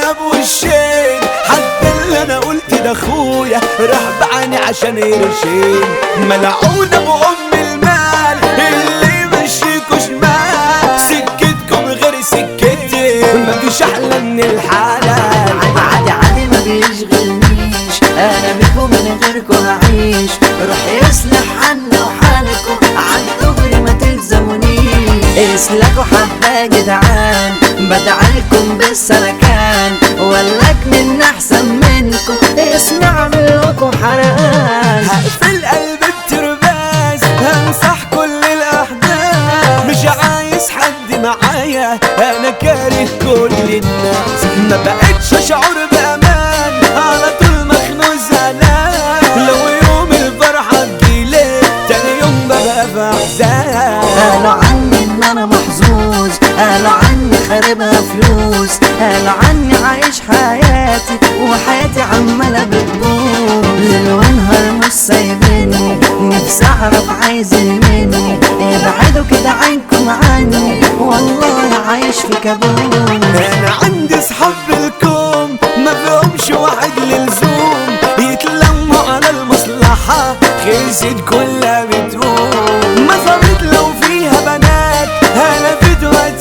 انا بوشين حتى اللي انا قلت ده اخويا راح بعاني عشان قرشين ملعون ابو ام المال اللي يمشيكوا شمال سكتكم غير سكتي مفيش احلى من الحلال عادي عادي ما بيشغلنيش انا بيكم من غيركم هعيش روح يصلح حالنا وحالكم عالدغري ما تلزمونيش اسلكوا حبة يا جدعان بدعلكم بالسلكان ولك من احسن منكم اسمع منكم حرقان هقفل قلب الترباز همسح كل الاحداث مش عايز حد معايا انا كاره كل الناس ما بقتش اشعر بامان على طول مخنوق زعلان لو يوم الفرحه تجيلي تاني يوم ببقى في احزان قالوا عني ان انا محظوظ قالوا عني خاربها فلوس قالوا عني عايش حياتي وحياتي عمالة بتبوظ ليل ونهار مش سايبني نفسي اعرف عايزين مني ابعدوا كده عنكم عني والله عايش في كابوس انا عندي صحاب بالكوم ما فيهمش واحد للزوم يتلموا على المصلحة خلصت كلها بتقوم ما صارت لو فيها بنات انا فيديوهات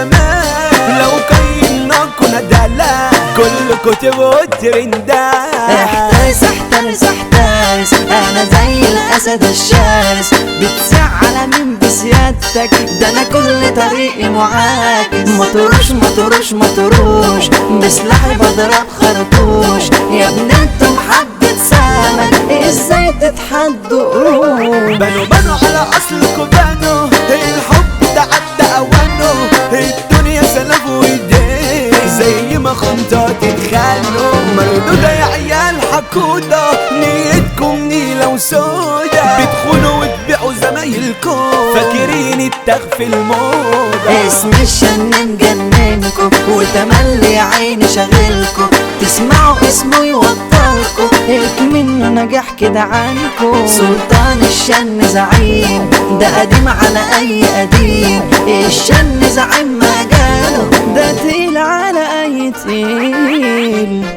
زمان لو قيمناكوا ندالة كل كتب والترندات احترس احترس احترس انا زي الاسد الشرس بتزعل مين بسيادتك ده انا كل طريقي معاكس ما تروش ما تروش ما تروش بسلاحي بضرب خرطوش يا ابن انتم حبة سمك ازاي تتحدوا قروش بنوا بنوا على اصلكوا بنوا الحب ده عدى اوانه الدنيا سلف وايديه زي ما خنطة تتخانوا مردودة يا عيال حكودة نيتكم نيلة وسودا بتخونوا وتبيعوا زمايلكم فاكرين التخفي الموضة اسم الشن مجننكم وتملي يا عيني شاغلكم تسمعوا اسمه يوتركم منه نجاح كده عنكم سلطان الشن زعيم ده قديم على اي قديم الشن زعيم مجاله ده تقيل على اي تقيل